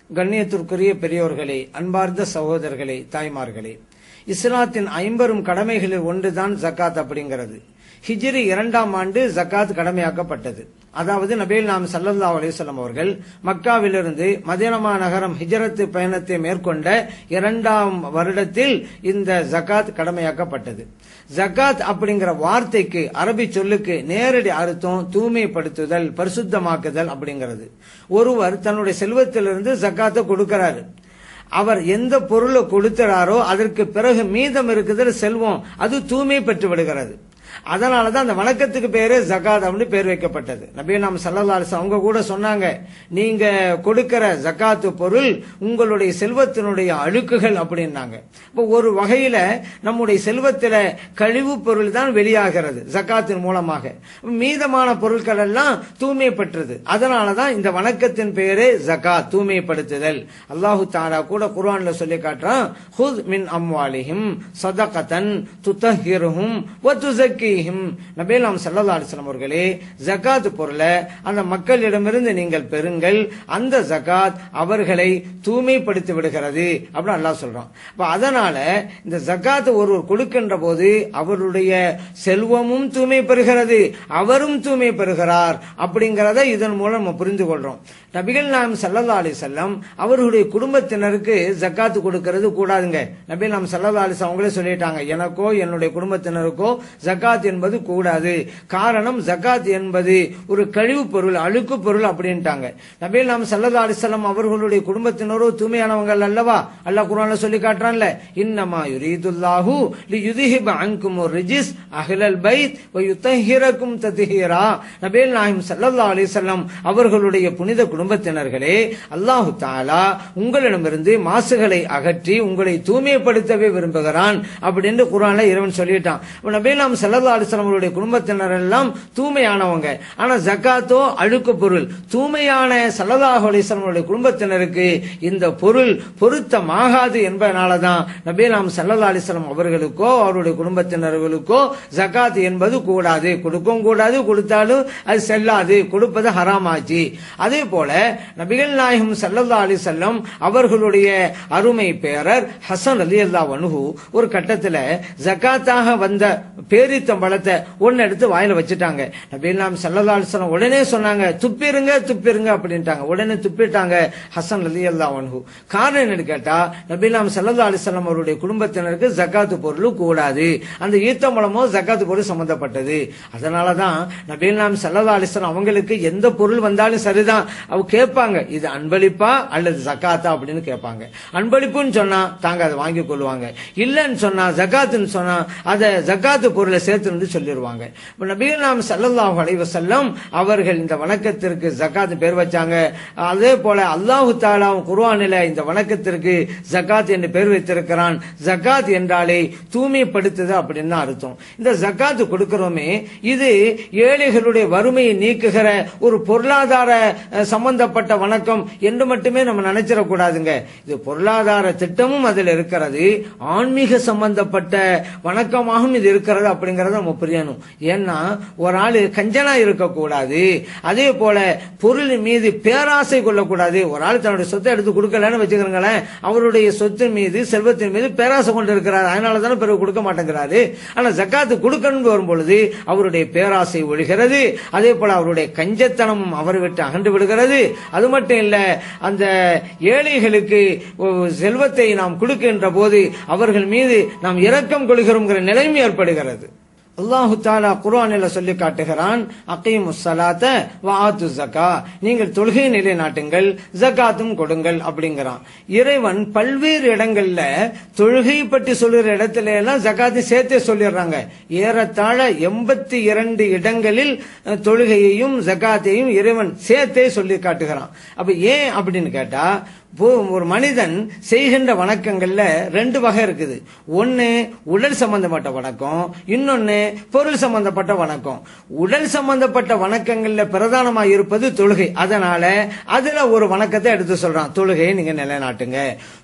கண்ணியத்திற்குரிய பெரியோர்களே அன்பார்ந்த சகோதரர்களே தாய்மார்களே இஸ்லாத்தின் ஐம்பெரும் கடமைகளில் ஒன்றுதான் ஜக்காத் அப்படிங்கிறது ஹிஜ்ரி இரண்டாம் ஆண்டு ஜக்காத் கடமையாக்கப்பட்டது அதாவது நபீல் நாம் சல்லல்லா அலிஸ்லாம் அவர்கள் மக்காவிலிருந்து மதீனமா நகரம் ஹிஜரத்து பயணத்தை மேற்கொண்ட இரண்டாம் வருடத்தில் இந்த ஜக்காத் கடமையாக்கப்பட்டது ஜக்காத் அப்படிங்கிற வார்த்தைக்கு அரபி சொல்லுக்கு நேரடி அர்த்தம் தூய்மைப்படுத்துதல் பரிசுத்தமாக்குதல் அப்படிங்கிறது ஒருவர் தன்னுடைய செல்வத்திலிருந்து ஜக்காத்தை கொடுக்கிறாரு அவர் எந்த பொருளை கொடுக்கிறாரோ அதற்கு பிறகு மீதம் இருக்குதல் செல்வம் அது தூய்மை பெற்று விடுகிறது அதனாலதான் அந்த வணக்கத்துக்கு பேரு ஜகாத் அப்படின்னு பேர் வைக்கப்பட்டது நபி நாம் சல்லா அவங்க கூட சொன்னாங்க நீங்க கொடுக்கிற ஜக்காத்து பொருள் உங்களுடைய செல்வத்தினுடைய அழுக்குகள் அப்படின்னாங்க இப்போ ஒரு வகையில நம்முடைய செல்வத்தில கழிவு பொருள் தான் வெளியாகிறது ஜக்காத்தின் மூலமாக மீதமான பொருட்கள் எல்லாம் தூய்மை பெற்றது அதனாலதான் இந்த வணக்கத்தின் பெயரே ஜகாத் தூய்மைப்படுத்துதல் அல்லாஹு தாரா கூட குர்ஆன்ல சொல்லி காட்டுறான் ஹுத் மின் அம்வாலிஹிம் சதகதன் துத்தஹிருஹும் வ துஸக்கீஹிம் நபிலாம் ஸல்லல்லாஹு அலைஹி வஸல்லம் அவர்களே ஜகாத் பொருளை அந்த மக்களிடமிருந்து நீங்கள் பெறுங்கள் அந்த ஜகாத் அவர்களை தூய்மைப்படுத்தி விடுகிறது அப்படின்னு அல்லாஹ் சொல்றான் அப்ப அதனால இந்த ஜகாத் ஒருவர் கொடுக்கின்ற போது அவருடைய செல்வமும் தூய்மை பெறுகிறது அவரும் தூய்மை பெறுகிறார் அப்படிங்கறத இதன் மூலம் நம்ம புரிந்து கொள்றோம் நபிகள் நாம் சல்லல்லா அலி செல்லம் அவர்களுடைய குடும்பத்தினருக்கு ஜக்காத்து கொடுக்கிறது கூடாதுங்க நபிகள் நாம் சல்லல்லா அலி அவங்களே சொல்லிட்டாங்க எனக்கோ என்னுடைய குடும்பத்தினருக்கோ ஜக்காத் என்பது கூடாது காரணம் ஜக்காத் என்பது ஒரு கழிவு பொருள் அழுக்கு பொருள் அப்படின்ட்டாங்க நபிகள் நாம் சல்லல்லா அலிசல்லாம் அவர்களுடைய குடும்பத்தினரோ தூய்மையானவங்க அல்லவா அல்லாஹ் குரான்ல சொல்லி காட்டுறான்ல இன்னமா யுரீதுல்லாஹு லி யுதிஹிப அன்கும் ரிஜிஸ் அஹ்லல் பைத் வ யுத்தஹிரக்கும் தத்ஹீரா நபிகள் நாயகம் ஸல்லல்லாஹு அலைஹி வஸல்லம் அவர்களுடைய புனித குடும்பத்தினர்களே அல்லாஹு தாலா உங்களிடமிருந்து மாசுகளை அகற்றி உங்களை தூய்மைப்படுத்தவே விரும்புகிறான் அப்படின்னு குரான்ல இறைவன் சொல்லிட்டான் அப்ப நபிகள் நாயகம் ஸல்லல்லாஹு அலைஹி வஸல்லம் அவருடைய குடும்பத்தினர் எல்லாம் தூய்மையானவங்க ஆனா ஜக்காத்தோ அழுக்கு பொருள் தூய்மையான ஸல்லல்லாஹு அலைஹி வஸல்லம் அவருடைய குடும்பத்தினருக்கு இந்த பொருள் பொருத்தமாகாது என்பதனாலதான் நபி நாம் சல்லல்லா அலிஸ்லாம் அவர்களுக்கோ அவருடைய குடும்பத்தினர்களுக்கோ ஜகாத் என்பது கூடாது கொடுக்கவும் கூடாது கொடுத்தாலும் அது செல்லாது கொடுப்பது ஹராமாச்சு அதே போல நபிகள் நாயகம் சல்லல்லா அலிசல்லம் அவர்களுடைய அருமை பேரர் ஹசன் அலி அல்லா வனுகு ஒரு கட்டத்துல ஜகாத்தாக வந்த பேரித்தம்பழத்தை ஒன்னு எடுத்து வாயில வச்சுட்டாங்க நபிகள் நாம் சல்லல்லா அலிஸ்லாம் உடனே சொன்னாங்க துப்பிருங்க துப்பிருங்க அப்படின்ட்டாங்க உடனே துப்பிட்டாங்க ஹசன் அலி அல்லா வனுகு காரணம் என்னன்னு கேட்டா நபிலாம் சல்லா அலிசல்லாம் அவருடைய குடும்பத்தினருக்கு ஜக்காத்து பொருள் கூடாது அந்த ஈத்தம்பழமோ ஜக்காத்து பொருள் சம்பந்தப்பட்டது அதனாலதான் நபீலாம் சல்லா அலிஸ்லாம் அவங்களுக்கு எந்த பொருள் வந்தாலும் சரிதான் அவ கேட்பாங்க இது அன்பளிப்பா அல்லது ஜக்காத்தா அப்படின்னு கேட்பாங்க அன்பளிப்புன்னு சொன்னா தாங்க அதை வாங்கி கொள்வாங்க இல்லன்னு சொன்னா ஜக்காத்துன்னு சொன்னா அதை ஜக்காத்து பொருளை சேர்த்து சொல்லிடுவாங்க நபீலாம் சல்லல்லாஹு அலைஹி வஸல்லம் அவர்கள் இந்த வணக்கத்திற்கு ஜக்காத்து பேர் வச்சாங்க அதே போல அல்லாஹு தாலா குர்ஆனில இந்த வணக்கத்திற்கு ஜகாத் என்று பெயர் வைத்திருக்கிறான் ஜகாத் என்றாலே தூய்மைப்படுத்துது அப்படின்னு தான் அர்த்தம் இந்த ஜகாத் கொடுக்கிறோமே இது ஏழைகளுடைய வறுமையை நீக்குகிற ஒரு பொருளாதார அஹ், சம்பந்தப்பட்ட வணக்கம் என்று மட்டுமே நம்ம நினைச்சிடக்கூடாதுங்க இது பொருளாதார திட்டமும் அதில் இருக்கிறது ஆன்மீக சம்பந்தப்பட்ட வணக்கமாகவும் இது இருக்கிறது அப்படிங்கறத நம்ம புரியணும் ஏன்னா ஒரு ஆளு கஞ்சனா இருக்கக்கூடாது அதே போல பொருளின் மீது பேராசை கொள்ளக்கூடாது ஒரு ஆள் தன்னுடைய சொத்தை எடுத்து கொடுக்கலன்னு வச்சுக்கிறீங்களேன் அவருடைய சொத்தின் மீது செல்வத்தின் மீது பேராசை கொண்டு இருக்கிறார் அதனால தானே பிறகு கொடுக்க மாட்டேங்கிறாரு ஆனா ஜக்காத்து கொடுக்கணும்னு வரும்பொழுது அவருடைய பேராசை ஒழிகிறது அதே போல அவருடைய கஞ்சத்தனமும் அவரை விட்டு அகன்று விடுகிறது அது மட்டும் இல்ல அந்த ஏழைகளுக்கு ஒ- செல்வத்தை நாம் கொடுக்கின்ற போது அவர்கள் மீது நாம் இரக்கம் கொள்கிறோங்கிற நிலைமை ஏற்படுகிறது அல்லாஹு தாலா குர்ஆனில் சொல்லி காட்டுகிறான் அகீமு ஸலாத்த வஆத்து ஜக்கா நீங்கள் தொழுகை நிலைநாட்டுங்கள் ஜகாத்தும் கொடுங்கள் அப்படிங்கிறான் இறைவன் பல்வேறு இடங்கள்ல தொழுகை பற்றி சொல்லுற இடத்துல எல்லாம் ஜகாத்தை சேர்த்தே சொல்லிடுறாங்க ஏறத்தாழ எண்பத்தி இரண்டு இடங்களில் அஹ், தொழுகையையும் ஜகாத்தையும் இறைவன் சேர்த்தே சொல்லி காட்டுகிறான் அப்ப ஏன் அப்படின்னு கேட்டா இப்போ ஒரு மனிதன் செய்கின்ற வணக்கங்கள்ல ரெண்டு வகை இருக்குது ஒன்னு உடல் சம்பந்தப்பட்ட வணக்கம் இன்னொன்னு பொருள் சம்பந்தப்பட்ட வணக்கம் உடல் சம்பந்தப்பட்ட வணக்கங்கள்ல பிரதானமா இருப்பது தொழுகை அதனால அதுல ஒரு வணக்கத்தை எடுத்து சொல்றான் தொழுகையை நீங்க நிலைநாட்டுங்க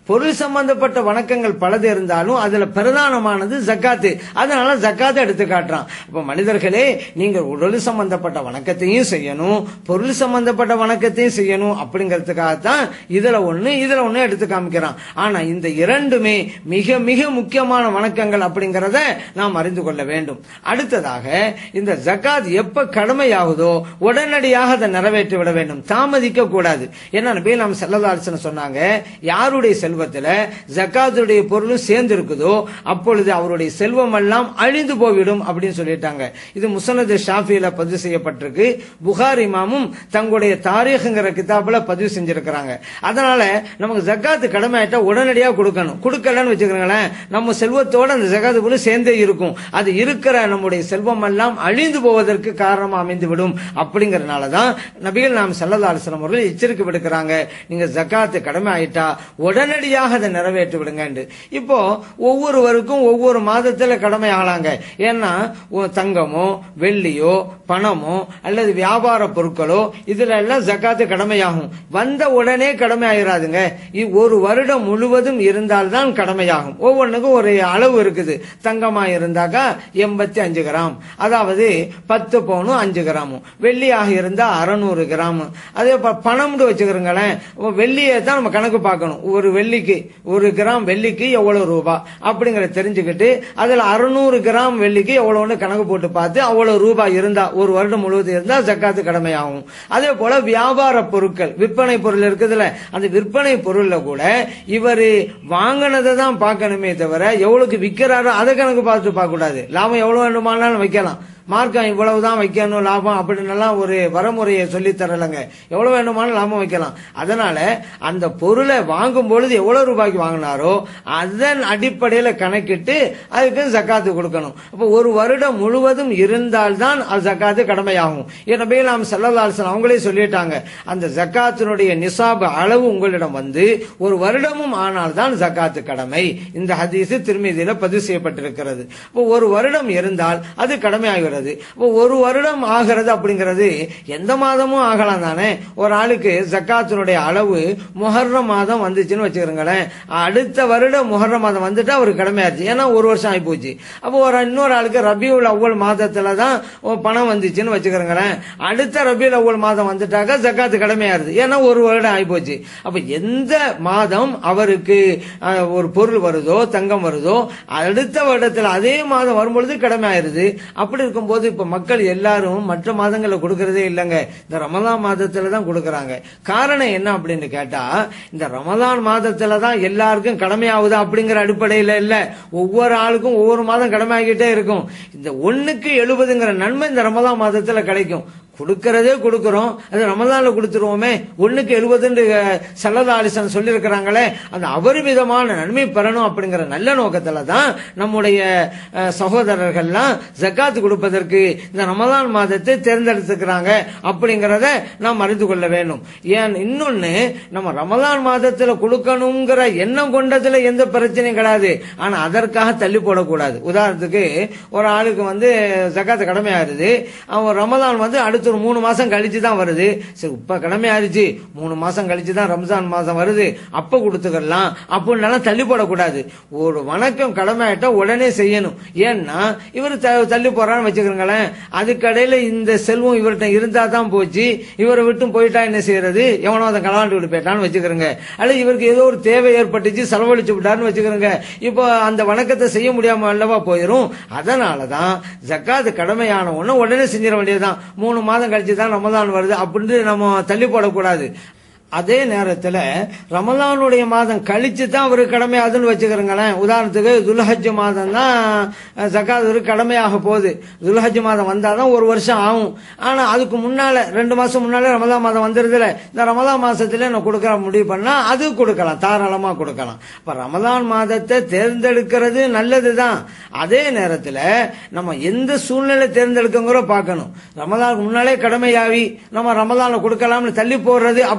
பொருள் சம்பந்தப்பட்ட வணக்கங்கள் பலது இருந்தாலும் அதுல பிரதானமானது ஜக்காத்து அதனால ஜக்காத்தை எடுத்து காட்டுறான் இப்ப மனிதர்களே நீங்கள் உடல் சம்பந்தப்பட்ட வணக்கத்தையும் செய்யணும் பொருள் சம்பந்தப்பட்ட வணக்கத்தையும் செய்யணும் அப்படிங்கிறதுக்காகத்தான் இதுல ஒண்ணு இதுல ஒண்ணு எடுத்து காமிக்கிறான் ஆனா இந்த இரண்டுமே மிக மிக முக்கியமான வணக்கங்கள் அப்படிங்கறத நாம் அறிந்து கொள்ள வேண்டும் அடுத்ததாக இந்த ஜக்காத் எப்ப கடமையாகுதோ உடனடியாக அதை நிறைவேற்றி விட வேண்டும் தாமதிக்க கூடாது என்ன நபி நாம் செல்லதாசன் சொன்னாங்க யாருடைய செல்வத்துல ஜக்காத்துடைய பொருளும் சேர்ந்து இருக்குதோ அப்பொழுது அவருடைய செல்வம் எல்லாம் அழிந்து போய்விடும் அப்படின்னு சொல்லிட்டாங்க இது முசனது ஷாஃபியில பதிவு செய்யப்பட்டிருக்கு புகார் இமாமும் தங்களுடைய தாரீഖுங்கிற கிதாபுல பதிவு செஞ்சிருக்கிறாங்க அதனால நமக்கு ஜக்காத்து கடமை ஆயிட்டா உடனடியா கொடுக்கணும் கொடுக்கலன்னு வச்சுக்கிறீங்களேன் நம்ம செல்வத்தோட அந்த ஜக்காத்து பொருள் சேர்ந்தே இருக்கும் அது இருக்கிற நம்முடைய செல்வம் எல்லாம் அழிந்து போவதற்கு காரணமா அமைந்து விடும் அப்படிங்கறதுனால தான் நபிகள் நாம் சல்லல்லா அலிஸ்லாம் அவர்கள் எச்சரிக்கை விடுக்கிறாங்க நீங்க ஜக்காத்து கடமை ஆயிட்டா உடனடியாக அதை நிறைவேற்றி விடுங்க இப்போ ஒவ்வொருவருக்கும் ஒவ்வொரு மாதத்துல கடமை ஆகலாங்க ஏன்னா உ- தங்கமோ வெள்ளியோ பணமோ அல்லது வியாபார பொருட்களோ இதுல எல்லாம் ஜக்காத்து கடமையாகும் வந்த உடனே கடமை ஆயிராதுங்க இ- ஒரு வருடம் முழுவதும் இருந்தால்தான் கடமையாகும் ஒவ்வொன்றுக்கும் ஒரு அளவு இருக்குது தங்கமா இருந்தாக்கா எண்பத்தி அஞ்சு கிராம் அதாவது பத்து பவுனும் அஞ்சு கிராமும் வெள்ளியாக இருந்தா அறுநூறு கிராம் அதே ப- பணம்னு வச்சுக்கிறோங்களேன் வெள்ளியை தான் நம்ம கணக்கு பார்க்கணும் ஒரு வெள்ளிக்கு ஒரு கிராம் வெள்ளிக்கு எவ்வளவு ரூபாய் அப்படிங்கறத தெரிஞ்சுக்கிட்டு அதுல அறுநூறு கிராம் வெள்ளிக்கு எவ்வளவுன்னு கணக்கு போட்டு பார்த்து அவ்வளவு ரூபாய் இருந்தா ஒரு வருடம் முழுவதும் இருந்தா ஜக்காத்து கடமையாகும் அதே போல வியாபார பொருட்கள் விற்பனை பொருள் இருக்குதுல அந்த விற்பனை பொருள்ல கூட இவரு வாங்கினதை தான் பார்க்கணுமே தவிர எவ்வளவுக்கு விக்கிறாரோ அதை கணக்கு பார்த்து பார்க்க கூடாது லாபம் எவ்வளவு வேண்டுமானாலும் வைக்கலாம் மார்க்கம் இவ்வளவுதான் வைக்கணும் லாபம் அப்படின்னு எல்லாம் ஒரு வரமுறையை சொல்லி தரலங்க எவ்வளவு வேண்டுமானாலும் லாபம் வைக்கலாம் அதனால அந்த பொருளை வாங்கும் பொழுது எவ்வளவு ரூபாய்க்கு வாங்கினாரோ அதன் அடிப்படையில கணக்கிட்டு அதுக்கு ஜக்காத்து கொடுக்கணும் அப்போ ஒரு வருடம் முழுவதும் இருந்தால்தான் அது ஜக்காத்து கடமையாகும் எனவே நாம் செல்லலாசன் அவங்களே சொல்லிட்டாங்க அந்த ஜக்காத்தினுடைய நிசாப அளவு உங்களிடம் வந்து ஒரு வருடமும் ஆனால்தான் ஜக்காத்து கடமை இந்த ஹதீஸ் திருமதியில பதிவு செய்யப்பட்டிருக்கிறது இப்போ ஒரு வருடம் இருந்தால் அது கடமையாகிறது இப்போ ஒரு வருடம் ஆகிறது அப்படிங்கிறது எந்த மாதமும் ஆகலாம் தானே ஒரு ஆளுக்கு ஜக்காத்தினுடைய அளவு முஹர்ரம் மாதம் வந்துச்சுன்னு வச்சுக்கிறோங்களேன் அடுத்த வருடம் முஹர்ரம் மாதம் வந்துட்டா அவருக்கு கடமையாச்சு ஏன்னா ஒரு வருஷம் ஆகி போச்சு அப்போ ஒரு இன்னொரு ஆளுக்கு ரபியுல் அவ்வல் மாதத்துல தான் பணம் வந்துச்சுன்னு வச்சுக்கிறோங்களேன் அடுத்த ரபியுல் அவ்வல் மாதம் வந்துட்டாக்க ஜக்காத்து கடமையாயிருது ஏன்னா ஒரு வருடம் ஆகி போச்சு அப்ப எந்த மாதம் அவருக்கு அஹ், ஒரு பொருள் வருதோ தங்கம் வருதோ அடுத்த வருடத்துல அதே மாதம் வரும்பொழுது கடமை ஆயிருது அப்படி இருக்கும்போது இப்ப மக்கள் எல்லாரும் மற்ற மாதங்கள்ல கொடுக்கறதே இல்லைங்க இந்த ரமலான் மாதத்துல தான் கொடுக்கறாங்க காரணம் என்ன அப்படின்னு கேட்டா இந்த ரமலான் மாதத்துல தான் எல்லாருக்கும் கடமையாகுதா அப்படிங்கிற அடிப்படையில இல்ல ஒவ்வொரு ஆளுக்கும் ஒவ்வொரு மாதம் கடமை ஆகிட்டே இருக்கும் இந்த ஒண்ணுக்கு எழுபதுங்கிற நன்மை இந்த ரமலான் மாதத்துல கிடைக்கும் கொடுக்கறதே கொடுக்கிறோம் அது ரமதான்ல கொடுத்துருவோமே ஒண்ணுக்கு எழுபதுன்னு சல்லதா அலிசன் சொல்லியிருக்கிறாங்களே அந்த அபரிமிதமான நன்மை பெறணும் அப்படிங்கிற நல்ல நோக்கத்துல தான் நம்முடைய அஹ், சகோதரர்கள்லாம் ஜக்காத்து கொடுப்பதற்கு இந்த ரமதான் மாதத்தை தேர்ந்தெடுத்துக்கிறாங்க அப்படிங்கறத நாம் அறிந்து கொள்ள வேண்டும் ஏன் இன்னொன்னு நம்ம ரமதான் மாதத்துல கொடுக்கணுங்கிற எண்ணம் கொண்டதுல எந்த பிரச்சனையும் கிடையாது ஆனா அதற்காக தள்ளி போடக்கூடாது உதாரணத்துக்கு ஒரு ஆளுக்கு வந்து ஜக்காத்து கடமையாயிருது அவன் ரமதான் வந்து அடுத்த ஒரு மூணு மாசம் கழிச்சு தான் வருது சரி இப்ப கடமையாயிருச்சு மூணு மாசம் கழிச்சு தான் ரம்ஜான் மாசம் வருது அப்ப கொடுத்துக்கலாம் அப்படின்னாலும் தள்ளி போடக்கூடாது ஒரு வணக்கம் கடமையாயிட்டா உடனே செய்யணும் ஏன்னா இவர் த- தள்ளி போறான்னு வச்சுக்கிறீங்களேன் அதுக்கடையில இந்த செல்வம் இவர்கிட்ட இருந்தா தான் போச்சு இவரை விட்டும் போயிட்டா என்ன செய்யறது எவனோ அதை களவாண்டு விட்டு போயிட்டான்னு வச்சுக்கிறோங்க அல்லது இவருக்கு ஏதோ ஒரு தேவை ஏற்பட்டுச்சு செலவழிச்சு விட்டாருன்னு வச்சுக்கிறோங்க இப்போ அந்த வணக்கத்தை செய்ய முடியாம அல்லவா போயிரும் அதனாலதான் ஜக்காத்து கடமையான ஒண்ணு உடனே செஞ்சிட வேண்டியதுதான் மூணு மாதம் கழிச்சு தான் ரமதான் வருது அப்படின்னு நம்ம தள்ளி போடக்கூடாது அதே நேரத்துல ரமலானுடைய மாதம் கழிச்சு தான் அவருக்கு கடமையாகுதுன்னு வச்சுக்கிறோங்களேன் உதாரணத்துக்கு துல்ஹஜ் மாதம் தான் ஜக்காத் ஒரு கடமையாக போகுது துல்ஹஜ் மாதம் வந்தாதான் ஒரு வருஷம் ஆகும் ஆனா அதுக்கு முன்னால ரெண்டு மாசம் முன்னால ரமலான் மாதம் வந்துருதுல இந்த ரமலான் மாசத்துல நான் கொடுக்கற முடிவு பண்ணா அது கொடுக்கலாம் தாராளமா கொடுக்கலாம் இப்ப ரமலான் மாதத்தை தேர்ந்தெடுக்கிறது நல்லதுதான் அதே நேரத்துல நம்ம எந்த சூழ்நிலை தேர்ந்தெடுக்கங்கிற பார்க்கணும் ரமலானுக்கு முன்னாலே கடமையாவி நம்ம ரமலான்ல கொடுக்கலாம்னு தள்ளி போடுறது அப்படியும் ஒரு வகை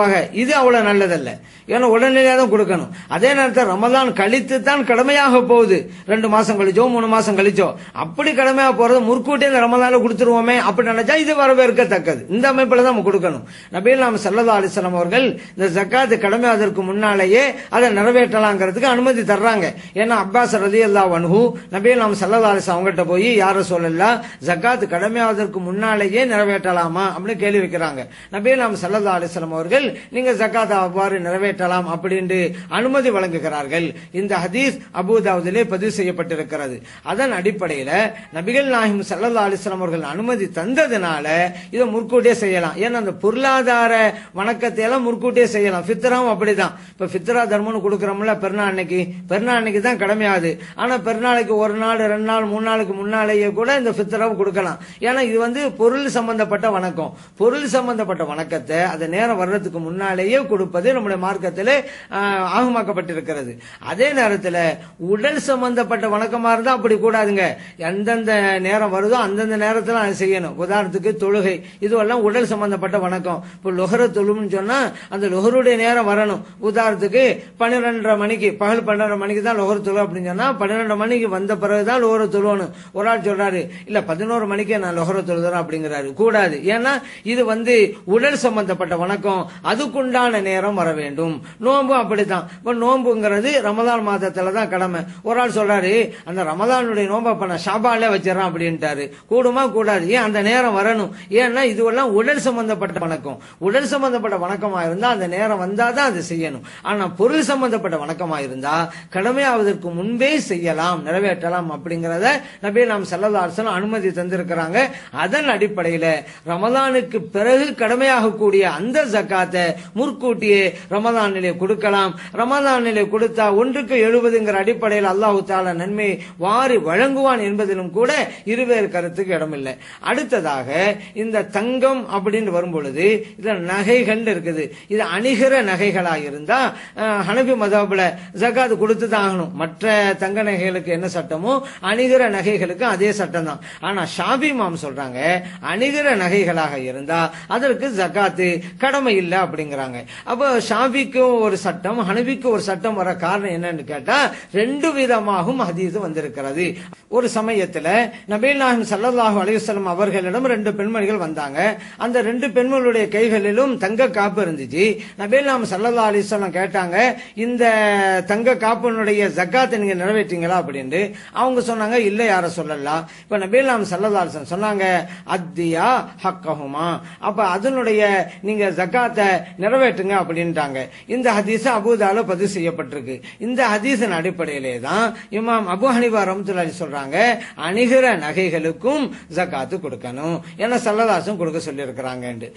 வகை இது அவ்வளவு நல்லதல்ல ஏன்னா உடனடியாக தான் கொடுக்கணும் அதே நேரத்தில் ரமதான் கழித்து தான் கடமையாக போகுது ரெண்டு மாசம் கழிச்சோ மூணு மாசம் கழிச்சோ அப்படி கடமையாக போறது முற்கூட்டியே இந்த ரமதான கொடுத்துருவோமே அப்படி நினைச்சா இது வரவேற்கத்தக்கது இந்த அமைப்புல தான் நம்ம கொடுக்கணும் நபீல் நாம் சல்லா அலிஸ்லாம் அவர்கள் இந்த ஜக்காத்து கடமையாவதற்கு முன்னாலேயே அதை நிறைவேற்றலாங்கிறதுக்கு அனுமதி தர்றாங்க ஏன்னா அப்பாஸ் ரதி அல்லா வன்ஹு நபீல் நாம் சல்லா அலிஸ்லாம் அவங்ககிட்ட போய் யார சொல்லலாம் ஜக்காத்து கடமையாவதற்கு முன்னாலேயே நிறைவேற்றலாமா அப்படின்னு கேள்வி வைக்கிறாங்க நபீல் நாம் சல்லா அலிஸ்லாம் அவர்கள் நீங்க ஜக்காத் அவ்வாறு நிறைவேற்றலாம் அப்படின்னு அனுமதி வழங்குகிறார்கள் இந்த ஹதீஸ் அபுதாவுதிலே பதிவு செய்யப்பட்டிருக்கிறது அதன் அடிப்படையில நபிகள் நாயகம் சல்லா அலிஸ்லாம் அவர்கள் அனுமதி தந்ததுனால இதை முற்கூட்டியே செய்யலாம் ஏன்னா அந்த பொருளாதார வணக்கத்தை எல்லாம் முற்கூட்டியே செய்யலாம் ஃபித்ராவும் அப்படிதான் இப்ப ஃபித்ரா தர்மம்னு கொடுக்கறோம்ல பெருநாள் அன்னைக்கு பெருநாள் அன்னைக்கு தான் கடமையாகுது ஆனா பெருநாளைக்கு ஒரு நாள் ரெண்டு நாள் மூணு நாளுக்கு முன்னாலேயே கூட இந்த ஃபித்ராவை கொடுக்கலாம் ஏன்னா இது வந்து பொருள் சம்பந்தப்பட்ட வணக்கம் பொருள் சம்பந்தப்பட்ட வணக்கத்தை அது நேரம் வர்றதுக்கு முன்னாலேயே கொடுப்பது நம்முடைய மார்க்கத்திலே ஆஹ், ஆகமாக்கப்பட்டிருக்கிறது அதே நேரத்தில் உடல் சம்பந்தப்பட்ட வணக்கமா இருந்தா அப்படி கூடாதுங்க எந்தெந்த நேரம் வருதோ அந்தந்த நேரத்தில் அதை செய்யணும் உதாரணத்துக்கு தொழுகை இதுவெல்லாம் உடல் சம்பந்தப்பட்ட வணக்கம் இப்போ லொஹர தொழும்னு சொன்னா அந்த லொஹருடைய நேரம் வரணும் உதாரணத்துக்கு பன்னிரெண்டரை மணிக்கு பகல் பன்னிரெண்டு மணிக்கு தான் லொஹர் தொழு அப்படின்னு சொன்னா பன்னிரெண்டு மணிக்கு வந்த பிறகுதான் லொஹர தொழுவணும் ஒரு ஆள் சொல்றாரு இல்ல பதினோரு மணிக்கே நான் லொஹர தொழுதுறேன் அப்படிங்கிறாரு கூடாது ஏன்னா இது வந்து உடல் சம்பந்தப்பட்ட வணக்கம் அதுக்குண்டான நேரம் வர வேண்டும் நோன்பு அப்படித்தான் இப்ப நோன்புங்கிறது ரமதான் மாதத்துல தான் கடமை ஒரு ஆள் சொல்றாரு அந்த ரமதானுடைய நோன்பை இப்ப நான் ஷாபாலே வச்சிடறேன் அப்படின்ட்டாரு கூடுமா கூடாது ஏன் அந்த நேரம் வரணும் ஏன்னா இதுவெல்லாம் உடல் சம்பந்தப்பட்ட வணக்கம் உடல் சம்பந்தப்பட்ட வணக்கமா இருந்தா அந்த நேரம் வந்தாதான் அதை செய்யணும் ஆனா பொருள் சம்பந்தப்பட்ட வணக்கமா இருந்தா கடமையாவதற்கு முன்பே செய்யலாம் நிறைவேற்றலாம் அப்படிங்கறத நபி நாம் செல்லதாசனம் அனுமதி தந்திருக்கிறாங்க அதன் அடிப்படையில ரமதானுக்கு பிறகு கடமையாகக்கூடிய அந்த ஜக்காத்தை முற்கூட்டியே ரமதானிலே கொடுக்கலாம் ரமதானிலே கொடுத்தா ஒன்றுக்கு எழுபதுங்கிற அடிப்படையில் அல்லாஹு தாலா நன்மை வாரி வழங்குவான் என்பதிலும் கூட இருவேறு கருத்துக்கு இடமில்லை அடுத்ததாக இந்த தங்கம் அப்படின்னு வரும் பொழுது இதுல நகைகள் இருக்குது இது அணிகிற நகைகளா இருந்தா அஹ், ஹனபி மதாபுல ஜகாத் கொடுத்து தான் ஆகணும் மற்ற தங்க நகைகளுக்கு என்ன சட்டமோ அணிகிற நகைகளுக்கு அதே சட்டம் தான் ஆனா ஷாபி மாம் சொல்றாங்க அணிகிற நகைகளாக இருந்தா அதற்கு ஜகாத்து கடமை இல்லை அப்படிங்கிறாங்க அப்போ ஷாபிக்கும் ஒரு சட்டம் ஹனபிக்கும் ஒரு சட்டம் வர காரணம் என்னன்னு கேட்டா ரெண்டு விதமாகவும் ஹதீஸ் வந்திருக்கிறது ஒரு சமயத்துல நபீல் நாயகம் சல்லல்லாஹு அலையுஸ்லம் அவர்களிடம் ரெண்டு பெண்மணிகள் வந்தாங்க அந்த ரெண்டு பெண்களுடைய கைகளிலும் தங்க காப்பு இருந்துச்சு நபீல் நாயம் சல்லல்லா அலிஸ்லாம் கேட்டாங்க இந்த தங்க காப்பினுடைய ஜக்காத்தை நீங்க நிறைவேற்றீங்களா அப்படின்ட்டு அவங்க சொன்னாங்க இல்ல யார சொல்லலாம் இப்ப நபீல் நாயம் சல்லல்லா அலிஸ்லாம் சொன்னாங்க அத்தியா ஹக்கஹுமா அப்ப அதனுடைய நீங்க ஜக்காத்தை நிறைவேற்றுங்க அப்படின்ட்டாங்க இந்த ஹதீஸ் அபூதால பதிவு செய்யப்பட்டிருக்கு இந்த ஹதீஸின் அடிப்படையிலே தான் இமாம் அபு ஹனிபா ரஹ்மத்துல்லாஹி சொல்றாங்க அணிகிற நகைகளுக்கும் ஜக்காத்து கொடுக்கணும் ஏன்னா சல்லதாசும் கொடுக்க சொல்லியிருக்கிறாங்க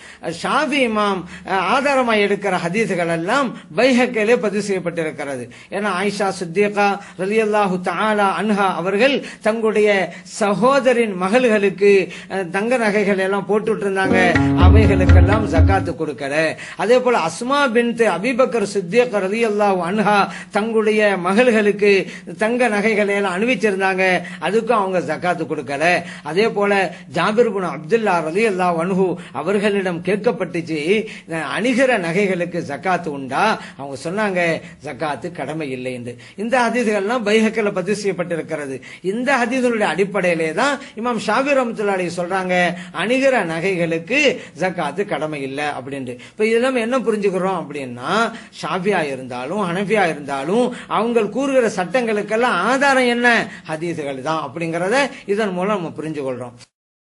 ஷாஃபி இமாம் அஹ், ஆதாரமா எடுக்கிற ஹதீஸ்கள் எல்லாம் பைஹக்கிலே பதிவு செய்யப்பட்டிருக்கிறது ஏன்னா ஆயிஷா சுத்தீகா ரலியல்லாஹு தஆலா அன்ஹா அவர்கள் தங்களுடைய சகோதரின் மகள்களுக்கு அஹ், தங்க நகைகள் எல்லாம் போட்டுட்டு இருந்தாங்க அவைகளுக்கெல்லாம் ஜக்காத்து கொடுக்கல அதே போல அஸ்மா பின்த் அபிபக்கர் சித்தியக் ரலியல்லாஹு அன்ஹா தங்களுடைய மகள்களுக்கு தங்க நகைகளை எல்லாம் அணிவிச்சிருந்தாங்க அதுக்கும் அவங்க ஜக்காத்து கொடுக்கல அதே போல ஜாபிர் பின் அப்துல்லா ரலியல்லாஹு அன்ஹு அவர்களிடம் கேட்கப்பட்டுச்சு அஹ், அணிகிற நகைகளுக்கு ஜக்காத்து உண்டா அவங்க சொன்னாங்க ஜக்காத்து கடமை இல்லை என்று இந்த ஹதீதுகள்லாம் பைஹக்கில் பதிவு செய்யப்பட்டிருக்கிறது இந்த ஹதீதுடைய அடிப்படையிலே தான் இமாம் ஷாபி ரஹமத்துல்லாஹி சொல்றாங்க அணிகிற நகைகளுக்கு ஜக்காத்து கடமை இல்லை அப்படின்ட்டு இப்ப இதெல்லாம் என்ன புரிஞ்சுக்கிறோம் அப்படின்னா ஷாஃபியா இருந்தாலும் ஹனஃபியா இருந்தாலும் அவங்க கூறுகிற சட்டங்களுக்கெல்லாம் ஆதாரம் என்ன ஹதீதுகள் தான் அப்படிங்கறத இதன் மூலம் நம்ம புரிஞ்சு கொள்றோம்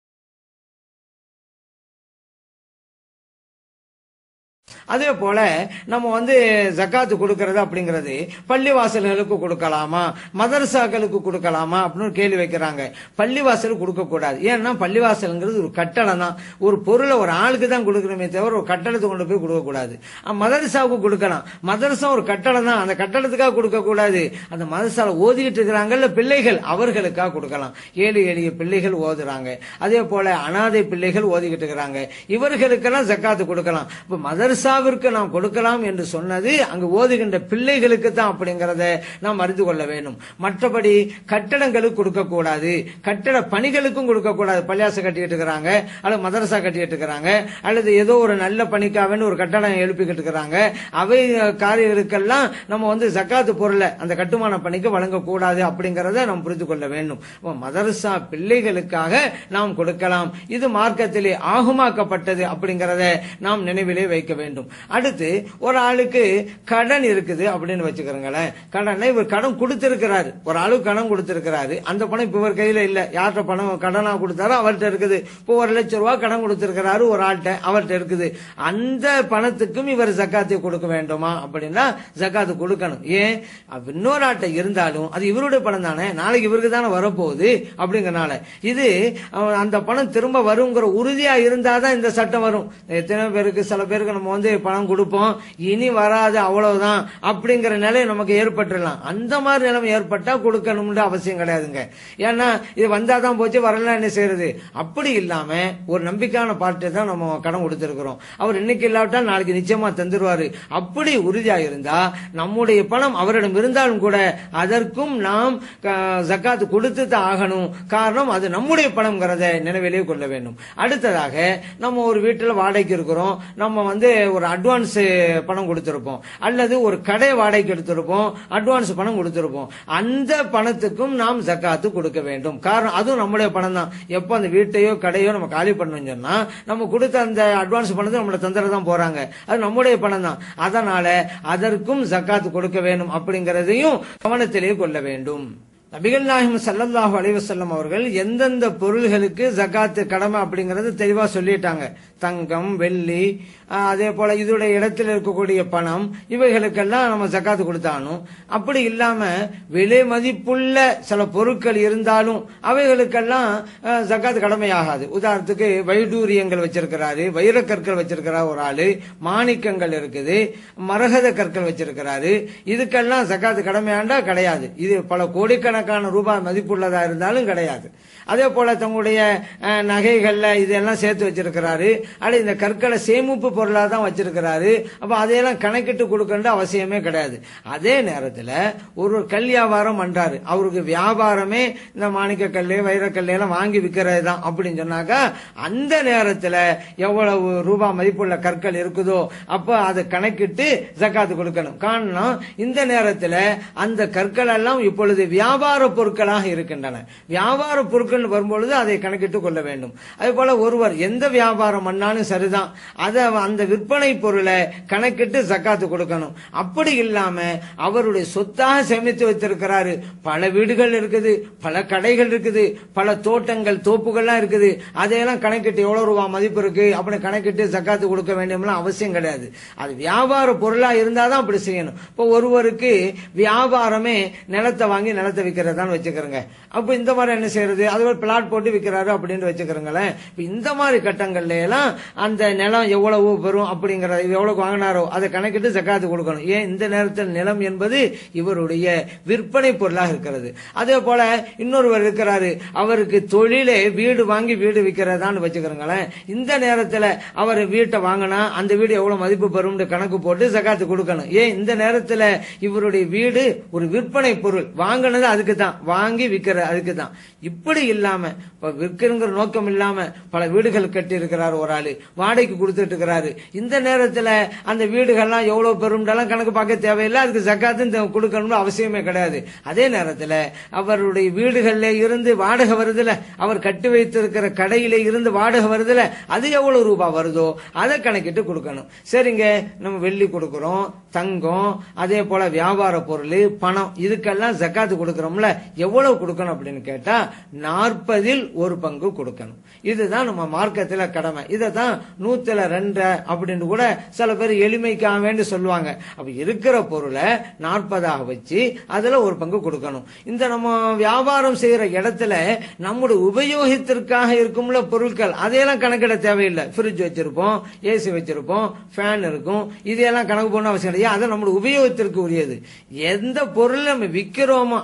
அதே போல நம்ம வந்து ஜக்காத்து கொடுக்கறது அப்படிங்கிறது பள்ளிவாசல்களுக்கு கொடுக்கலாமா மதரசாக்களுக்கு கொடுக்கலாமா அப்படின்னு கேள்வி வைக்கிறாங்க பள்ளிவாசலுக்கு கொடுக்க கூடாது ஏன்னா பள்ளிவாசல்ங்கிறது ஒரு கட்டடம் தான் ஒரு பொருளை ஒரு ஆளுக்கு தான் கொடுக்கணுமே தவிர ஒரு கட்டடத்தை கொண்டு போய் கொடுக்க கூடாது அஹ் மதரசாவுக்கு கொடுக்கலாம் மதரசா ஒரு கட்டடம் தான் அந்த கட்டடத்துக்காக கொடுக்க கூடாது அந்த மதரசால ஓதிக்கிட்டு இருக்கிறாங்கல்ல பிள்ளைகள் அவர்களுக்காக கொடுக்கலாம் ஏழு எளிய பிள்ளைகள் ஓதுறாங்க அதே போல அனாதை பிள்ளைகள் ஓதிக்கிட்டு இருக்கிறாங்க இவர்களுக்கெல்லாம் ஜக்காத்து கொடுக்கலாம் இப்ப மதரசா மதரசாவிற்கு நாம் கொடுக்கலாம் என்று சொன்னது அங்கு ஓதுகின்ற பிள்ளைகளுக்கு தான் அப்படிங்கறத நாம் அறிந்து கொள்ள வேண்டும் மற்றபடி கட்டடங்களுக்கு கொடுக்க கூடாது கட்டட பணிகளுக்கும் கொடுக்க கூடாது பள்ளியாசை கட்டிட்டு இருக்கிறாங்க அல்லது மதரசா கட்டிட்டு இருக்கிறாங்க அல்லது ஏதோ ஒரு நல்ல பணிக்காகன்னு ஒரு கட்டடம் எழுப்பிக்கிட்டு இருக்கிறாங்க அவை காரியங்களுக்கெல்லாம் நம்ம வந்து ஜக்காத்து பொருளை அந்த கட்டுமான பணிக்கு வழங்கக்கூடாது அப்படிங்கறத நாம் புரிந்து கொள்ள வேண்டும் அப்ப மதரசா பிள்ளைகளுக்காக நாம் கொடுக்கலாம் இது மார்க்கத்திலே ஆகுமாக்கப்பட்டது அப்படிங்கறத நாம் நினைவிலே வைக்க வேண்டும் அடுத்து ஒரு ஆளுக்கு கடன் இருக்குது அப்படின்னு வச்சுக்கிறோங்களேன் கடன் இவர் கடன் கொடுத்திருக்கிறாரு ஒரு ஆளுக்கு கடன் கொடுத்திருக்கிறாரு அந்த பணம் இப்ப இவர் கையில இல்ல யார்கிட்ட பணம் கடனா கொடுத்தாரோ அவர்கிட்ட இருக்குது இப்போ ஒரு லட்சம் ரூபாய் கடன் கொடுத்திருக்கிறாரு ஒரு ஆள்கிட்ட அவர்கிட்ட இருக்குது அந்த பணத்துக்கும் இவர் ஜக்காத்தை கொடுக்க வேண்டுமா அப்படின்னா ஜக்காத்து கொடுக்கணும் ஏன் அப்ப இன்னொரு ஆட்டை இருந்தாலும் அது இவருடைய பணம் தானே நாளைக்கு இவருக்கு தானே வரப்போகுது அப்படிங்கறனால இது அவன் அந்த பணம் திரும்ப வருங்கிற உறுதியா இருந்தாதான் இந்த சட்டம் வரும் எத்தனை பேருக்கு சில பேருக்கு நம்ம வந்து பணம் கொடுப்போம் இனி வராது அவ்வளவுதான் அப்படிங்கிற நிலை நமக்கு ஏற்பட்டுடலாம் அந்த மாதிரி நிலைமை ஏற்பட்டா கொடுக்கணும்னு அவசியம் கிடையாதுங்க ஏன்னா இது வந்தாதான் போச்சு வரலாம் என்ன செய்யறது அப்படி இல்லாம ஒரு நம்பிக்கையான பார்ட்டி தான் நம்ம கடன் கொடுத்திருக்கிறோம் அவர் இன்னைக்கு இல்லாவிட்டால் நாளைக்கு நிச்சயமா தந்துருவாரு அப்படி உறுதியா இருந்தா நம்முடைய பணம் அவரிடம் இருந்தாலும் கூட அதற்கும் நாம் க- ஜக்காத்து கொடுத்து தான் ஆகணும் காரணம் அது நம்முடைய பணம்ங்கிறத நினைவிலே கொள்ள வேண்டும் அடுத்ததாக நம்ம ஒரு வீட்டுல வாடகைக்கு இருக்கிறோம் நம்ம வந்து ஒரு அட்வான்ஸ் பணம் கொடுத்திருப்போம் அல்லது ஒரு கடை வாடகைக்கு எடுத்திருப்போம் அட்வான்ஸ் பணம் கொடுத்திருப்போம் அந்த பணத்துக்கும் நாம் ஜக்காத்து கொடுக்க வேண்டும் காரணம் அதுவும் நம்முடைய பணம் தான் எப்போ அந்த வீட்டையோ கடையோ நம்ம காலி பண்ணோம்னு சொன்னா நம்ம கொடுத்த அந்த அட்வான்ஸ் பணத்தை நம்மள தந்துட தான் போறாங்க அது நம்முடைய பணம் தான் அதனால அதற்கும் ஜக்காத்து கொடுக்க வேண்டும் அப்படிங்கறதையும் கவனத்திலே கொள்ள வேண்டும் நபிகள் நாயகம் ஸல்லல்லாஹு அலைஹி வஸல்லம் அவர்கள் எந்தெந்த பொருள்களுக்கு ஜகாத்து கடமை அப்படிங்கறது தெளிவா சொல்லிட்டாங்க தங்கம் வெள்ளி ஆஹ், அதே போல இதோடைய இடத்தில் இருக்கக்கூடிய பணம் இவைகளுக்கெல்லாம் நம்ம ஜக்காத்து கொடுத்தாலும் அப்படி இல்லாம விலை மதிப்புள்ள சில பொருட்கள் இருந்தாலும் அவைகளுக்கெல்லாம் ஆஹ், ஜக்காத்து கடமையாகாது உதாரணத்துக்கு வைடூரியங்கள் வச்சிருக்கிறாரு வைரக்கற்கள் வச்சிருக்கிறார் ஒரு ஆளு மாணிக்கங்கள் இருக்குது மரகத கற்கள் வச்சிருக்கிறாரு இதுக்கெல்லாம் ஜக்காத்து கடமையாண்டா கிடையாது இது பல கோடிக்கணக்கான ரூபாய் மதிப்புள்ளதா இருந்தாலும் கிடையாது அதே போல தங்களுடைய அஹ், நகைகள்ல இதெல்லாம் சேர்த்து வச்சிருக்கிறாரு அல்லது இந்த கற்களை சேமிப்பு பொருளா தான் வச்சிருக்கிறாரு அப்ப அதையெல்லாம் கணக்கிட்டு கொடுக்கணும் அவசியமே கிடையாது அதே நேரத்துல ஒரு கல் வியாபாரம் பண்றாரு அவருக்கு வியாபாரமே இந்த மாணிக்க கல்லு வைரக்கல்லு எல்லாம் வாங்கி விற்கிறது தான் அப்படின்னு சொன்னாக்கா அந்த நேரத்துல எவ்வளவு ரூபாய் மதிப்புள்ள கற்கள் இருக்குதோ அப்ப அதை கணக்கிட்டு ஜக்காத்து கொடுக்கணும் காரணம் இந்த நேரத்துல அந்த கற்கள் எல்லாம் இப்பொழுது வியாபார பொருட்களாக இருக்கின்றன வியாபார பொருட்கள் வரும்பொழுது அதை கணக்கிட்டு கொள்ள வேண்டும் அதே போல ஒருவர் எந்த வியாபாரம் பண்ணாலும் சரிதான் அதை அந்த விற்பனை பொருளை கணக்கிட்டு ஜக்காத்து கொடுக்கணும் அப்படி இல்லாம அவருடைய சொத்தாக சேமித்து வைத்திருக்கிறாரு பல வீடுகள் இருக்குது பல கடைகள் இருக்குது பல தோட்டங்கள் தோப்புகள்லாம் இருக்குது அதையெல்லாம் கணக்கிட்டு எவ்வளவு ரூபாய் மதிப்பு இருக்கு அப்படின்னு கணக்கிட்டு ஜக்காத்து கொடுக்க வேண்டியம்லாம் அவசியம் கிடையாது அது வியாபார பொருளா இருந்தாதான் அப்படி செய்யணும் இப்போ ஒருவருக்கு வியாபாரமே நிலத்தை வாங்கி நிலத்தை விற்கிறதான்னு வச்சுக்கிறோங்க அப்ப இந்த மாதிரி என்ன செய்யறது அது ஒரு பிளாட் போட்டு விற்கிறாரு அப்படின்னு வச்சுக்கிறோங்களேன் இப்ப இந்த மாதிரி கட்டங்கள்ல எல்லாம் அந்த நிலம் எவ்வளவு பெறும் அப்படிங்கறது எவ்வளவு வாங்கினாரோ அதை கணக்கிட்டு ஜக்காத்து கொடுக்கணும் ஏன் இந்த நேரத்தில் நிலம் என்பது இவருடைய விற்பனை பொருளாக இருக்கிறது அதே போல இன்னொருவர் இருக்கிறாரு அவருக்கு தொழிலே வீடு வாங்கி வீடு விற்கிறதான்னு வச்சுக்கிறோங்களேன் இந்த நேரத்துல அவர் வீட்டை வாங்கினா அந்த வீடு எவ்வளவு மதிப்பு பெறும்னு கணக்கு போட்டு ஜக்காத்து கொடுக்கணும் ஏன் இந்த நேரத்துல இவருடைய வீடு ஒரு விற்பனை பொருள் வாங்கினது அதுக்கு தான் வாங்கி விற்கிற அதுக்கு தான் இப்படி இல்லாம இப்ப விற்கிறங்கிற நோக்கம் இல்லாம பல வீடுகள் கட்டி இருக்கிறாரு ஒரு ஆளு வாடகைக்கு கொடுத்துட்டு இருக்கிறாரு இந்த நேரத்துல அந்த வீடுகள்லாம் எவ்வளவு பெரும்டெல்லாம் கணக்கு பார்க்க தேவையில்லை அதுக்கு ஜக்காத்து கொடுக்கணும்னு அவசியமே கிடையாது அதே நேரத்துல அவருடைய வீடுகள்ல இருந்து வாடகை வருதுல அவர் கட்டி வைத்திருக்கிற கடையில இருந்து வாடகை வருதுல அது எவ்வளவு ரூபாய் வருதோ அதை கணக்கிட்டு கொடுக்கணும் சரிங்க நம்ம வெள்ளி கொடுக்கிறோம் தங்கம் அதே போல வியாபார பொருள் பணம் இதுக்கெல்லாம் ஜக்காத்து கொடுக்கறோம்ல எவ்வளவு கொடுக்கணும் அப்படின்னு கேட்டா நாற்பதில் ஒரு பங்கு கொடுக்கணும் இதுதான் நம்ம மார்க்கத்துல கடமை இதை தான் நூத்துல ரெண்டு அப்படின்னு கூட சில பேர் எளிமைக்காக வேண்டி சொல்லுவாங்க அப்ப இருக்கிற பொருளை நாற்பதாக வச்சு அதுல ஒரு பங்கு கொடுக்கணும் இந்த நம்ம வியாபாரம் செய்யற இடத்துல நம்முடைய உபயோகத்திற்காக இருக்கும்ல பொருட்கள் அதையெல்லாம் கணக்கிட தேவையில்லை ஃப்ரிட்ஜ் வச்சிருப்போம் ஏசி வச்சிருப்போம் ஃபேன் இருக்கும் இதையெல்லாம் கணக்கு போன அவசியம் கிடையாது அது நம்முடைய உபயோகத்திற்கு உரியது எந்த பொருள் நம்ம விற்கிறோமோ அந்த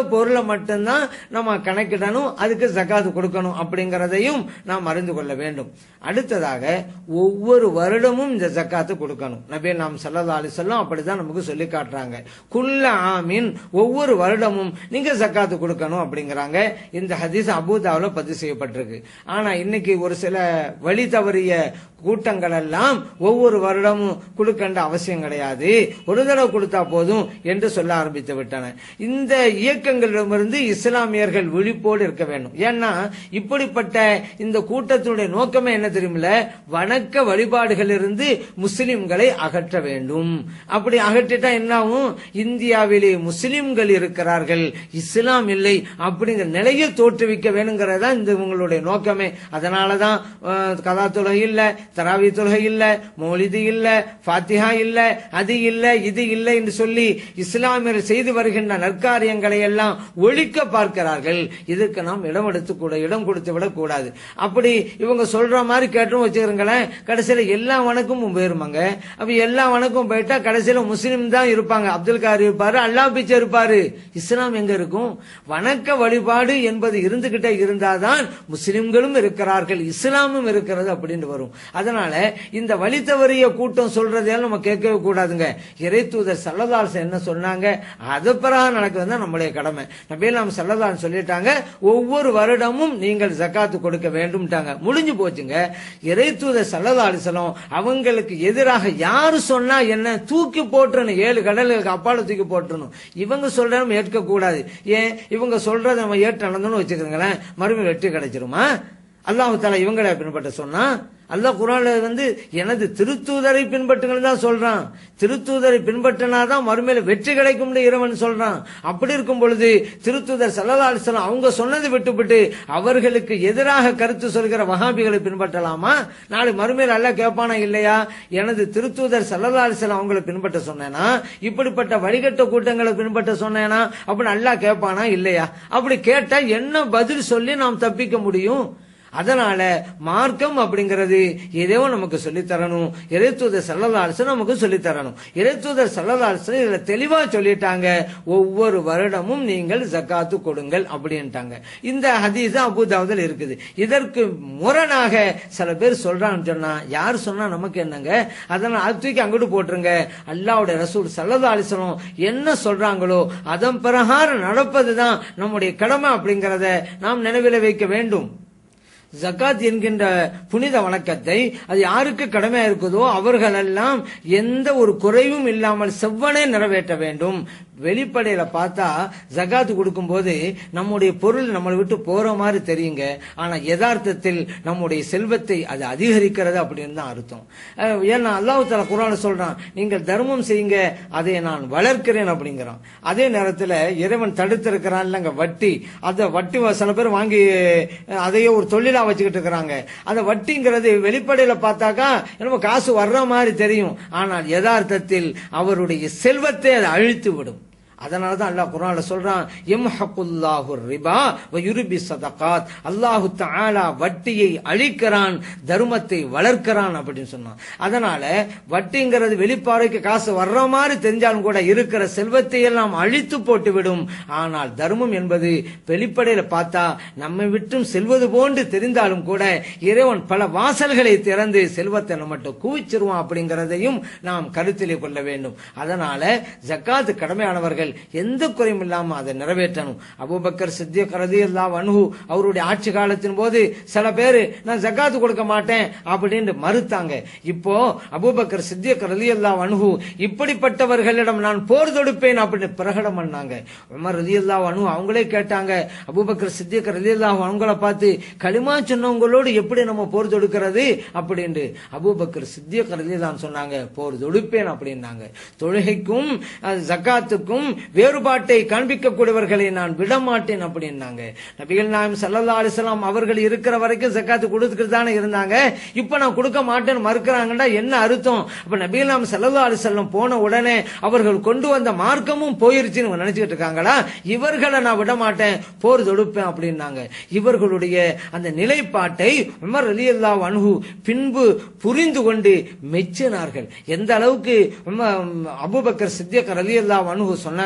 பொருளை மட்டும்தான் நம்ம கணக்கிடணும் அதுக்கு ஜக்காத்து கொடுக்கணும் அப்படிங்கறதையும் நாம் அறிந்து கொள்ள வேண்டும் அடுத்ததாக ஒவ்வொரு வருடமும் இந்த ஜக்காத்து கொடுக்கணும் நபி நாம் சல்லா அலிசல்லாம் அப்படிதான் நமக்கு சொல்லி காட்டுறாங்க குல்ல ஆமீன் ஒவ்வொரு வருடமும் நீங்க ஜக்காத்து கொடுக்கணும் அப்படிங்கிறாங்க இந்த ஹதீஸ் அபூதாவில் பதிவு செய்யப்பட்டிருக்கு ஆனா இன்னைக்கு ஒரு சில வழி தவறிய கூட்டங்கள் எல்லாம் ஒவ்வொரு வருடமும் கொடுக்கண்ட அவசியம் கிடையாது ஒரு தடவை கொடுத்தா போதும் என்று சொல்ல ஆரம்பித்து விட்டன இந்த இயக்கங்களிடமிருந்து இஸ்லாமியர்கள் விழிப்போடு இருக்க வேண்டும் ஏன்னா இப்படிப்பட்ட இந்த கூட்டத்தினுடைய நோக்கமே என்ன தெரியுமில்ல வணக்க வழிபாடுகள் இருந்து முஸ்லிம்களை அகற்ற வேண்டும் அப்படி அகற்றிட்டா என்ன ஆகும் இந்தியாவிலே முஸ்லிம்கள் இருக்கிறார்கள் இஸ்லாம் இல்லை அப்படிங்கிற நிலையை தோற்றுவிக்க வேணுங்கிறதா இந்த உங்களுடைய நோக்கமே அதனாலதான் அஹ், கதா தொழுகை இல்ல தராவி தொழுகை இல்ல மௌலிது இல்ல ஃபாத்திஹா இல்ல அது இல்ல இது இல்லை என்று சொல்லி இஸ்லாமியர் செய்து வருகின்ற நற்காரியங்களை எல்லாம் ஒழிக்க பார்க்கிறார்கள் இதற்கு நாம் இடம் எடுத்து கூட இடம் கொடுத்து விடக் கூடாது அப்படி இவங்க சொல்ற மாதிரி கேட்டும் வச்சுக்கிறீங்களேன் கடைசியில எல்லா வணக்கமும் போயிருமாங்க அப்ப எல்லா வணக்கம் போயிட்டா கடைசியில முஸ்லீம் தான் இருப்பாங்க அப்துல் கார் இருப்பாரு அல்லாஹ் பிச்சை இருப்பாரு இஸ்லாம் எங்க இருக்கும் வணக்க வழிபாடு என்பது இருந்துகிட்டே இருந்தாதான் முஸ்லிம்களும் இருக்கிறார்கள் இஸ்லாமும் இருக்கிறது அப்படின்னு வரும் அதனால இந்த வழி தவறிய கூட்டம் சொல்றதையெல்லாம் நம்ம கேட்கவே கூடாதுங்க இறை தூதர் சல்லதாசன் என்ன சொன்னாங்க அது பிரகாரம் நடக்கிறது தான் நம்முடைய கடமை நபியில் நாம் சல்லதாசன் சொல்லிட்டாங்க ஒவ்வொரு வருடமும் நீங்கள் ஜக்காத்து கொடுக்க வேண்டும்ட்டாங்க முடிஞ்சு போச்சுங்க இறை தூதர் சல்லதாலிசலம் அவங்களுக்கு எதிராக யாரு சொன்னா என்ன தூக்கி போட்டுறணும் ஏழு கடலுக்கு அப்பால தூக்கி போட்டுறணும் இவங்க சொல்ற நம்ம ஏற்க கூடாது ஏன் இவங்க சொல்றதை நம்ம ஏற்று நடந்தோம்னு வச்சுக்கிறீங்களேன் மறுபடியும் வெற்றி கிடைச்சிருமா அல்லாஹு தாலா இவங்களை பின்பற்ற சொன்னா அல்லாஹ் குரான்ல வந்து எனது திருத்தூதரை பின்பற்றுங்கள் தான் சொல்றான் திருத்தூதரை பின்பற்றினாதான் மறுமையில வெற்றி கிடைக்கும் இறைவன் சொல்றான் அப்படி இருக்கும் பொழுது திருத்தூதர் சல்லா அலிஸ்லாம் அவங்க சொன்னதை விட்டுவிட்டு அவர்களுக்கு எதிராக கருத்து சொல்கிற வஹாபிகளை பின்பற்றலாமா நாளை மறுமையில் அல்லாஹ் கேட்பானா இல்லையா எனது திருத்தூதர் சல்லா அலிஸ்லாம் அவங்களை பின்பற்ற சொன்னேனா இப்படிப்பட்ட வழிகட்ட கூட்டங்களை பின்பற்ற சொன்னேனா அப்படின்னு அல்லாஹ் கேட்பானா இல்லையா அப்படி கேட்டா என்ன பதில் சொல்லி நாம் தப்பிக்க முடியும் அதனால மார்க்கம் அப்படிங்கிறது ஏதோ நமக்கு சொல்லித் தரணும் இறைத்தூதர் சல்லல்லா அலிஸ்லாம் நமக்கு சொல்லித் தரணும் இறைத்தூதர் சல்லல்லா அலிஸ்லாம் இதுல தெளிவா சொல்லிட்டாங்க ஒவ்வொரு வருடமும் நீங்கள் ஜக்காத்து கொடுங்கள் அப்படின்ட்டாங்க இந்த ஹதீஸ் அபுதாவுதல் இருக்குது இதற்கு முரணாக சில பேர் சொல்றாங்கன்னு சொன்னா யார் சொன்னா நமக்கு என்னங்க அதனால அது தூக்கி அங்கிட்டு போட்டுருங்க அல்லாவுடைய ரசூல் சல்லல்லா அலிஸ்லாம் என்ன சொல்றாங்களோ அதன் பிரகாரம் நடப்பதுதான் நம்முடைய கடமை அப்படிங்கறத நாம் நினைவில் வைக்க வேண்டும் ஜக்காத் என்கின்ற புனித வணக்கத்தை அது யாருக்கு கடமையா இருக்குதோ அவர்களெல்லாம் எந்த ஒரு குறைவும் இல்லாமல் செவ்வனே நிறைவேற்ற வேண்டும் வெளிப்படையில பார்த்தா ஜகாத்து கொடுக்கும்போது நம்முடைய பொருள் நம்மளை விட்டு போற மாதிரி தெரியுங்க ஆனா யதார்த்தத்தில் நம்முடைய செல்வத்தை அது அதிகரிக்கிறது அப்படின்னு தான் அர்த்தம் அஹ் ஏன்னா அல்லாஹ் தலா குரான் சொல்றான் நீங்கள் தர்மம் செய்யுங்க அதை நான் வளர்க்கிறேன் அப்படிங்கிறான் அதே நேரத்தில் இறைவன் தடுத்திருக்கிறான் இல்லைங்க வட்டி அந்த வட்டி சில பேர் வாங்கி அஹ், அதையே ஒரு தொழிலா வச்சுக்கிட்டு இருக்கிறாங்க அந்த வட்டிங்கிறது வெளிப்படையில பார்த்தாக்கா நம்ம காசு வர்ற மாதிரி தெரியும் ஆனால் யதார்த்தத்தில் அவருடைய செல்வத்தை அது அழித்து விடும் அதனாலதான் அல்லாஹ் குர்ஆன்ல சொல்றான் எம்ஹகுல்லாஹு ரிபா வ யுர்பி சதகாத் அல்லாஹு தஆலா வட்டியை அழிக்கிறான் தர்மத்தை வளர்க்கிறான் அப்படின்னு சொன்னான் அதனால வட்டிங்கிறது வெளிப்பாறைக்கு காசு வர்ற மாதிரி தெரிஞ்சாலும் கூட இருக்கிற செல்வத்தை எல்லாம் அழித்து போட்டு விடும் ஆனால் தர்மம் என்பது வெளிப்படையில பார்த்தா நம்மை விட்டும் செல்வது போன்று தெரிந்தாலும் கூட இறைவன் பல வாசல்களை திறந்து செல்வத்தை நம்மகிட்ட குவிச்சிருவான் அப்படிங்கிறதையும் நாம் கருத்திலே கொள்ள வேண்டும் அதனால ஜக்காத்து கடமையானவர்கள் எந்த குறையும் இல்லாம அதை நிறைவேற்றணும் அபூபக்கர் சித்திக் ரலியல்லாஹு அன்ஹு அவருடைய ஆட்சி காலத்தின் போது சில பேரு நான் ஜக்காத்து கொடுக்க மாட்டேன் அப்படின்னு மறுத்தாங்க இப்போ அபூபக்கர் சித்திக் ரலியல்லாஹு அன்ஹு இப்படிப்பட்டவர்களிடம் நான் போர் தொடுப்பேன் அப்படின்னு பிரகடம் பண்ணாங்க உமர் ரலியல்லாஹு அன்ஹு அவங்களே கேட்டாங்க அபூபக்கர் சித்திக் ரலியல்லாஹு அவங்கள பார்த்து களிமா சொன்னவங்களோடு எப்படி நம்ம போர் தொடுக்கிறது அப்படின்னு அபூபக்கர் சித்திக் ரலியல்லாஹு சொன்னாங்க போர் தொடுப்பேன் அப்படின்னாங்க தொழுகைக்கும் அஹ், ஜக்காத்துக்கும் வேறுபாட்டை காண்பிக்கக்கூடியவர்களை நான் விடமாட்டேன் அப்படின்னாங்க நபிகள் நாயம் சல்லல்லா அலிஸ்லாம் அவர்கள் இருக்கிற வரைக்கும் ஜக்காத்து கொடுத்துக்கிட்டு தானே இருந்தாங்க இப்ப நான் கொடுக்க மாட்டேன்னு மறுக்கிறாங்கன்னா என்ன அர்த்தம் அப்ப நபிகள் நாயம் சல்லல்லா அலிஸ்லாம் போன உடனே அவர்கள் கொண்டு வந்த மார்க்கமும் போயிருச்சுன்னு இவங்க நினைச்சுக்கிட்டு இருக்காங்களா இவர்களை நான் விட மாட்டேன் போர் தொடுப்பேன் அப்படின்னாங்க இவர்களுடைய அந்த நிலைப்பாட்டை உமர் ரலியல்லா அன்ஹு பின்பு புரிந்து கொண்டு மெச்சினார்கள் எந்த அளவுக்கு உம்ம- அபூபக்கர் சித்தியக் ரலியல்லா அன்ஹு சொன்னாங்க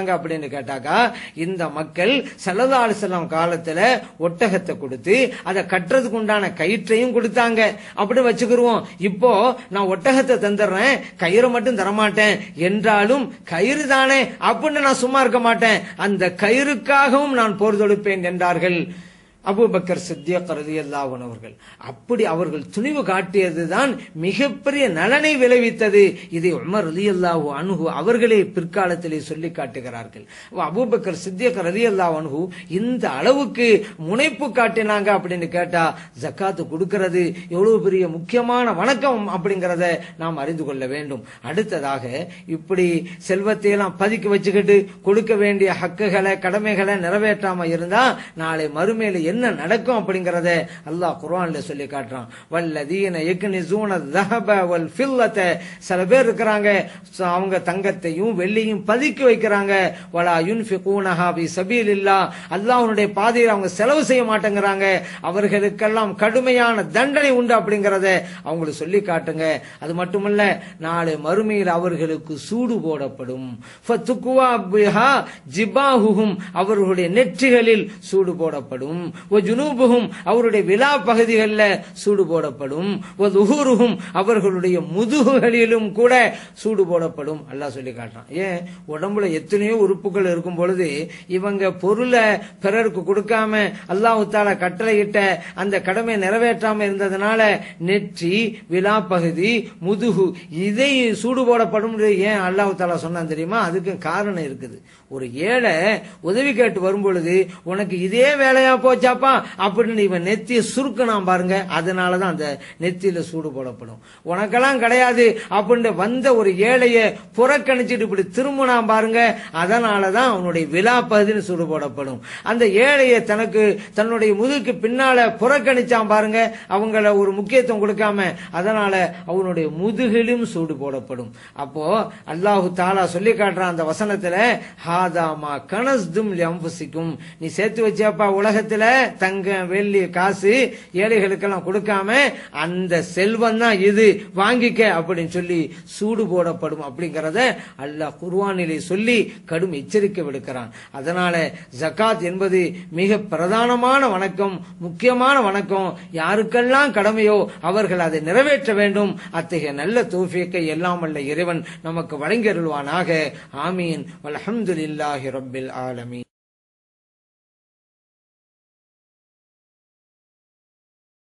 சொன்னாங்க அப்படின்னு கேட்டாக்கா இந்த மக்கள் சல்லா அலிசல்லாம் காலத்துல ஒட்டகத்தை கொடுத்து அதை கட்டுறதுக்கு உண்டான கயிற்றையும் கொடுத்தாங்க அப்படி வச்சுக்கிருவோம் இப்போ நான் ஒட்டகத்தை தந்துடுறேன் கயிறை மட்டும் தரமாட்டேன் என்றாலும் கயிறு தானே அப்படின்னு நான் சும்மா இருக்க மாட்டேன் அந்த கயிறுக்காகவும் நான் போர் தொடுப்பேன் என்றார்கள் அபூபக்கர் சித்தியக் ரலியல்லாஹு அன்ஹு அவர்கள் அப்படி அவர்கள் துணிவு காட்டியதுதான் மிகப்பெரிய நலனை விளைவித்தது இதை உமர் ரலியல்லாஹு அன்ஹு அவர்களே பிற்காலத்திலே சொல்லி காட்டுகிறார்கள் அப்ப அபூபக்கர் சித்தியக் ரலியல்லாஹு அன்ஹு இந்த அளவுக்கு முனைப்பு காட்டினாங்க அப்படின்னு கேட்டா ஜக்காத்து கொடுக்கிறது எவ்வளவு பெரிய முக்கியமான வணக்கம் அப்படிங்கறத நாம் அறிந்து கொள்ள வேண்டும் அடுத்ததாக இப்படி செல்வத்தை எல்லாம் பதுக்கி வச்சுக்கிட்டு கொடுக்க வேண்டிய ஹக்குகளை கடமைகளை நிறைவேற்றாம இருந்தா நாளை மறுமையில என்ன நடக்கும் அப்படிங்கறத அல்லாஹ் குர்ஆன்ல சொல்லி காட்டுறான் வல்லதீன யக்னிசூன ذهب والفضة சில பேர் இருக்கிறாங்க சோ அவங்க தங்கத்தையும் வெள்ளியும் பதுக்கி வைக்கிறாங்க வலா யுன்ஃபிகூனஹா ஃபீ சபீலில்லாஹ் அல்லாஹ்வுடைய பாதையில் அவங்க செலவு செய்ய மாட்டேங்கிறாங்க அவர்களுக்கெல்லாம் கடுமையான தண்டனை உண்டு அப்படிங்கறத அவங்களுக்கு சொல்லி காட்டுங்க அது மட்டுமல்ல நாளை மறுமையில் அவர்களுக்கு சூடு போடப்படும் ஃபத்துக்குவா பிஹா ஜிபாஹுஹும் அவர்களுடைய நெற்றிகளில் சூடு போடப்படும் ஒ ஜுனூபுஹும் அவருடைய விழா பகுதிகளில் சூடு போடப்படும் ஒ துஹூருஹும் அவர்களுடைய முதுகுகளிலும் கூட சூடு போடப்படும் அல்லாஹ் சொல்லி காட்டுறான் ஏன் உடம்புல எத்தனையோ உறுப்புகள் இருக்கும் பொழுது இவங்க பொருளை பிறருக்கு கொடுக்காம அல்லாஹ் தாலா கட்டளையிட்ட அந்த கடமை நிறைவேற்றாம இருந்ததுனால நெற்றி விழா பகுதி முதுகு இதை சூடு போடப்படும் ஏன் அல்லாஹ் தாலா சொன்னான் தெரியுமா அதுக்கு காரணம் இருக்குது ஒரு ஏழை உதவி கேட்டு வரும் பொழுது உனக்கு இதே வேலையா போச்சாப்பா அப்படின்னு இவன் நெத்திய சுருக்கணும் பாருங்க அதனாலதான் அந்த நெத்தியில சூடு போடப்படும் உனக்கெல்லாம் கிடையாது அப்படின்னு வந்த ஒரு ஏழைய புறக்கணிச்சிட்டு இப்படி திரும்பினான் பாருங்க அதனாலதான் அவனுடைய விழா பகுதின்னு சூடு போடப்படும் அந்த ஏழைய தனக்கு தன்னுடைய முதுகுக்கு பின்னால புறக்கணிச்சான் பாருங்க அவங்கள ஒரு முக்கியத்துவம் கொடுக்காம அதனால அவனுடைய முதுகிலும் சூடு போடப்படும் அப்போ அல்லாஹு தாலா சொல்லி காட்டுறான் அந்த வசனத்துல ஹாதாமா கனஸ்தும் அம்புசிக்கும் நீ சேர்த்து வச்சப்பா உலகத்துல தங்கம் வெள்ளி காசு ஏழைகளுக்கெல்லாம் கொடுக்காம அந்த செல்வம் தான் இது வாங்கிக்க அப்படின்னு சொல்லி சூடு போடப்படும் அப்படிங்கறத அல்லாஹ் குர்வானிலே சொல்லி கடும் எச்சரிக்கை விடுக்கிறான் அதனால ஜகாத் என்பது மிக பிரதானமான வணக்கம் முக்கியமான வணக்கம் யாருக்கெல்லாம் கடமையோ அவர்கள் அதை நிறைவேற்ற வேண்டும் அத்தகைய நல்ல தோஃபியக்கை எல்லாம் வல்ல இறைவன் நமக்கு வழங்கியருள்வானாக ஆமீன் வல்ஹம்துலில்லாஹி ரப்பில் ஆலமீன்